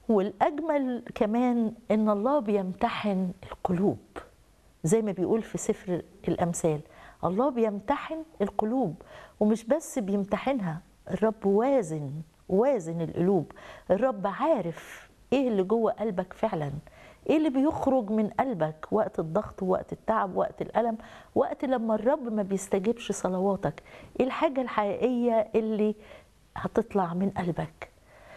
والاجمل كمان ان الله بيمتحن القلوب زي ما بيقول في سفر الامثال الله بيمتحن القلوب ومش بس بيمتحنها الرب وازن وازن القلوب الرب عارف ايه اللي جوه قلبك فعلا ايه اللي بيخرج من قلبك وقت الضغط وقت التعب وقت الالم وقت لما الرب ما بيستجيبش صلواتك ايه الحاجه الحقيقيه اللي هتطلع من قلبك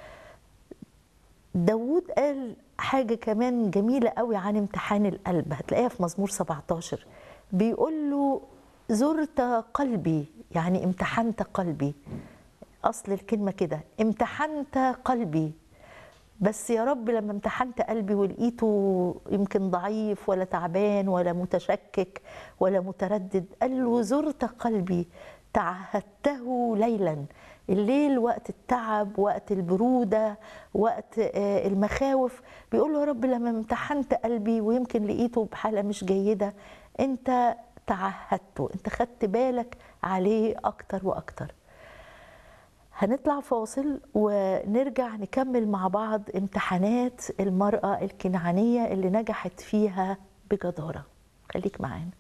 داود قال حاجه كمان جميله قوي عن امتحان القلب هتلاقيها في مزمور 17 بيقول له زرت قلبي يعني امتحنت قلبي اصل الكلمه كده امتحنت قلبي بس يا رب لما امتحنت قلبي ولقيته يمكن ضعيف ولا تعبان ولا متشكك ولا متردد قال له زرت قلبي تعهدته ليلا الليل وقت التعب وقت البرودة وقت المخاوف بيقول له يا رب لما امتحنت قلبي ويمكن لقيته بحالة مش جيدة انت تعهدته انت خدت بالك عليه اكتر واكتر هنطلع فاصل ونرجع نكمل مع بعض امتحانات المرأة الكنعانية اللي نجحت فيها بجدارة خليك معانا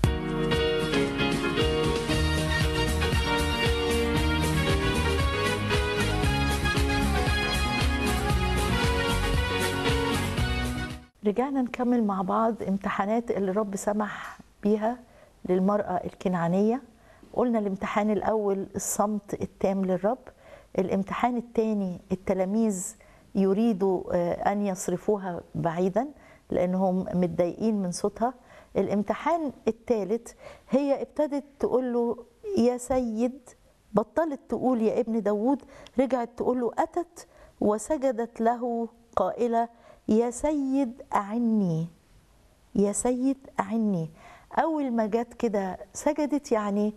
رجعنا نكمل مع بعض امتحانات اللي رب سمح بيها للمرأة الكنعانية قلنا الامتحان الأول الصمت التام للرب الامتحان الثاني التلاميذ يريدوا أن يصرفوها بعيدا لأنهم متضايقين من صوتها الامتحان الثالث هي ابتدت تقول له يا سيد بطلت تقول يا ابن داود رجعت تقول له أتت وسجدت له قائلة يا سيد أعني يا سيد أعني أول ما جت كده سجدت يعني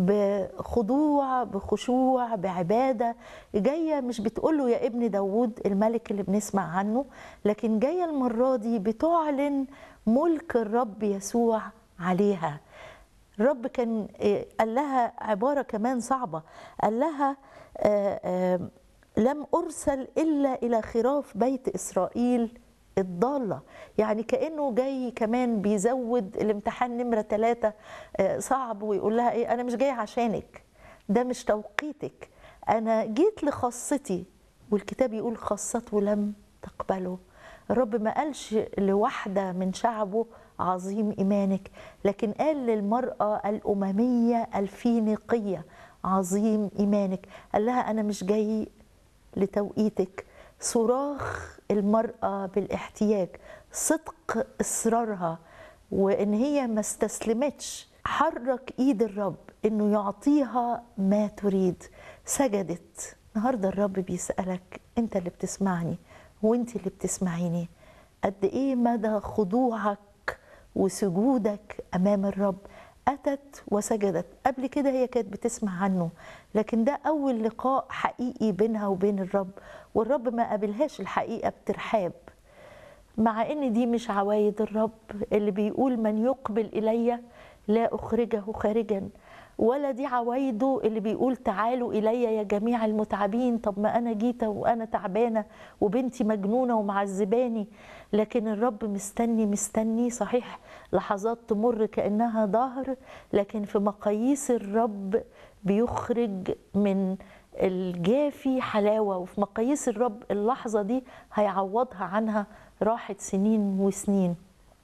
بخضوع بخشوع بعبادة جاية مش بتقول له يا ابن داود الملك اللي بنسمع عنه لكن جاية المرة دي بتعلن ملك الرب يسوع عليها الرب كان قال لها عبارة كمان صعبة قال لها آآ آآ لم أرسل إلا إلى خراف بيت إسرائيل الضالة يعني كأنه جاي كمان بيزود الامتحان نمرة ثلاثة صعب ويقول لها إيه أنا مش جاي عشانك ده مش توقيتك أنا جيت لخاصتي والكتاب يقول خاصته لم تقبله الرب ما قالش لواحدة من شعبه عظيم إيمانك لكن قال للمرأة الأممية الفينيقية عظيم إيمانك قال لها أنا مش جاي لتوقيتك صراخ المرأة بالاحتياج صدق إصرارها وإن هي ما استسلمتش حرك إيد الرب إنه يعطيها ما تريد سجدت النهاردة الرب بيسألك أنت اللي بتسمعني وأنت اللي بتسمعيني قد إيه مدى خضوعك وسجودك أمام الرب أتت وسجدت قبل كده هي كانت بتسمع عنه لكن ده أول لقاء حقيقي بينها وبين الرب والرب ما قابلهاش الحقيقة بترحاب مع ان دي مش عوايد الرب اللي بيقول من يقبل الي لا اخرجه خارجا ولا دي عوايده اللي بيقول تعالوا الي يا جميع المتعبين طب ما انا جيت وانا تعبانه وبنتي مجنونه ومعذباني لكن الرب مستني مستني صحيح لحظات تمر كانها ظهر لكن في مقاييس الرب بيخرج من الجافي حلاوه وفي مقاييس الرب اللحظه دي هيعوضها عنها راحت سنين وسنين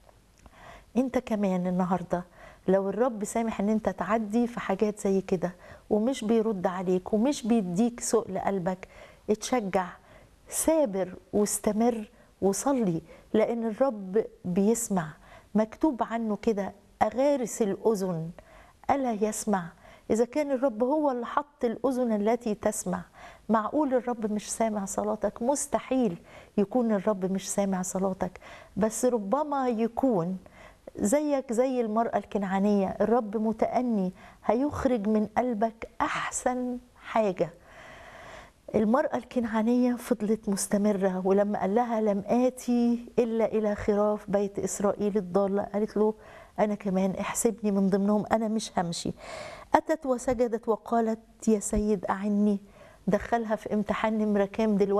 انت كمان النهارده لو الرب سامح ان انت تعدي في حاجات زي كده ومش بيرد عليك ومش بيديك سوء لقلبك اتشجع سابر واستمر وصلي لان الرب بيسمع مكتوب عنه كده اغارس الاذن الا يسمع اذا كان الرب هو اللي حط الاذن التي تسمع معقول الرب مش سامع صلاتك مستحيل يكون الرب مش سامع صلاتك بس ربما يكون زيك زي المرأة الكنعانية الرب متأني هيخرج من قلبك أحسن حاجة المرأة الكنعانية فضلت مستمرة ولما قال لها لم آتي إلا إلى خراف بيت إسرائيل الضالة قالت له أنا كمان احسبني من ضمنهم أنا مش همشي أتت وسجدت وقالت يا سيد أعني دخلها في امتحان نمرة كام دلوقتي